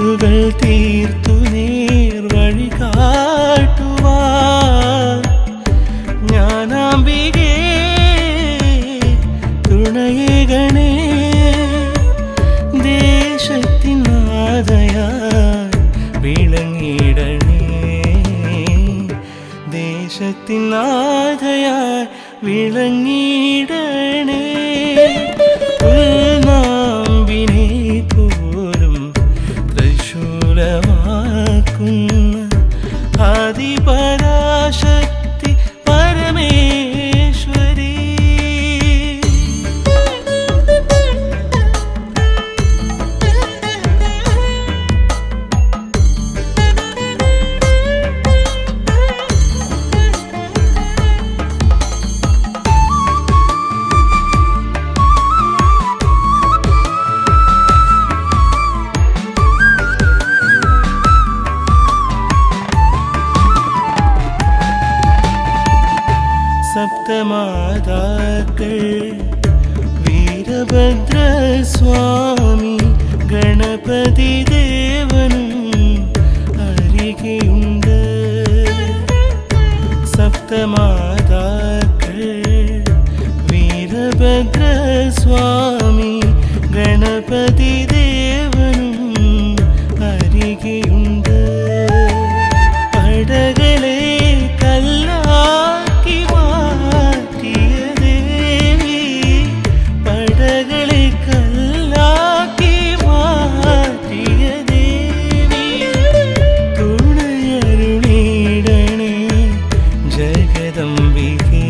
മുട്ടുകൾ തീർത്തു നേർ വഴി കാട്ടുവാൻ ഞാനാംബികേ തുണയേകണേ ദേശത്തിൻ നാഥയായി വിളങ്ങിടണേ ദേശത്തിൻ നാഥയായി വിളങ്ങിടണേ ഉൾനാമ്പിനെ പോലും തൃശൂലമാക്കുന്ന ആദിപരാശക്തി പരമേശ്വരി സപ്തമാതാക്കൾ വീരഭദ്രസ്വാമി ഗണപതി ദേവനും അരികെയുണ്ട് സപ്തമാതാക്കൾ വീരഭദ്രസ്വാമി ഗണപതി ദേവനും അരികെയുണ്ട് പടകളെ കല്ലാക്കി മാറ്റിയ ദേവി പടകളെ കല്ലാക്കി മാറ്റിയ ദേവി തുണയരുളിടണേ ജഗദംബികേ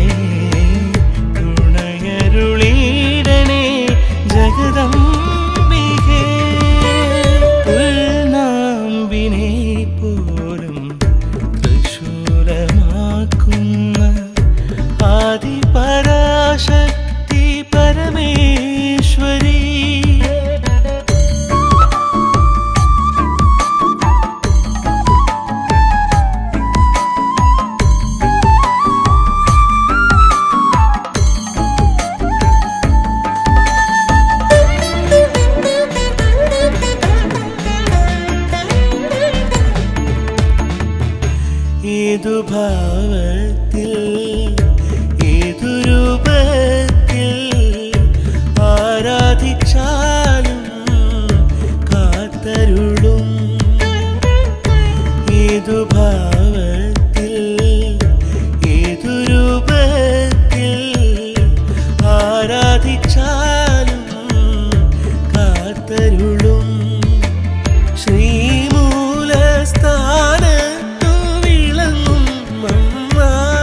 തുണയരുളിടണേ ജഗദംബികേ ഉൾനാമ്പിനെ പോലും തൃശൂലമാക്കുന്ന ആദിപരാശക്തി പരമേശ്വരി ഏതു ഭാവത്തിൽ ഏതു രൂപത്തിൽ ആരാധിച്ചാലും കാത്തരുളും ഏതു ഭാവത്തിൽ ഏതു രൂപത്തിൽ ആരാധിച്ചാലും കാത്തരുളും ശ്രീമൂലസ്ഥാനത്തു വിളങ്ങും അമ്മ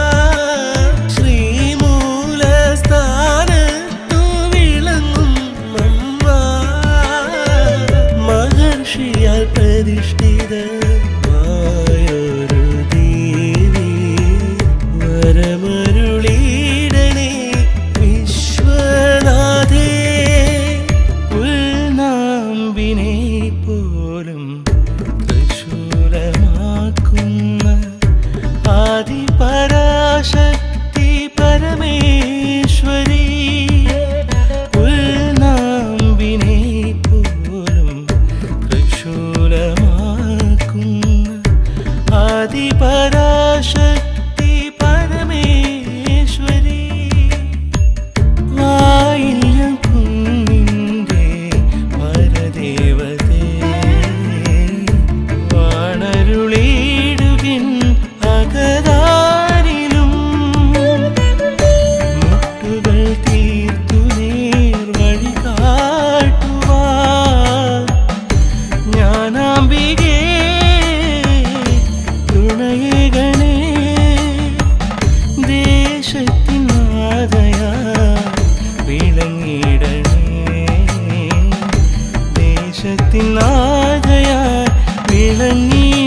ശ്രീമൂലസ്ഥാനത്തു വിളങ്ങും അമ്മ മഹർഷിയാൽ പ്രതിഷ്ഠിതമായൊരു ദേവി വരമരുളീടണേ വിശ്വനാഥേ ഉൾനാമ്പിനെ പോലും തൃശൂലമാക്കുന്ന ആദിപരാശക്തി പരമേശ്വരി ഉൾനാമ്പിനെ പോലും തൃശൂലമാക്കുന്ന ആദിപരാശക്തി പരമേശ്വരി വായില്യം കുന്നിൻ്റെ പരദേവതേ വാണരുളീടുകിൻ അകതാരിലും മുട്ടുകൾ തീർത്തു നേർ വഴി കാട്ടുവാൻ ഞാനാംബികേ തുണയേകണേ ദേശത്തിൻ നാഥയാ വിളങ്ങിടണേ ദേശത്തിൻ നാഥയാ വിളങ്ങി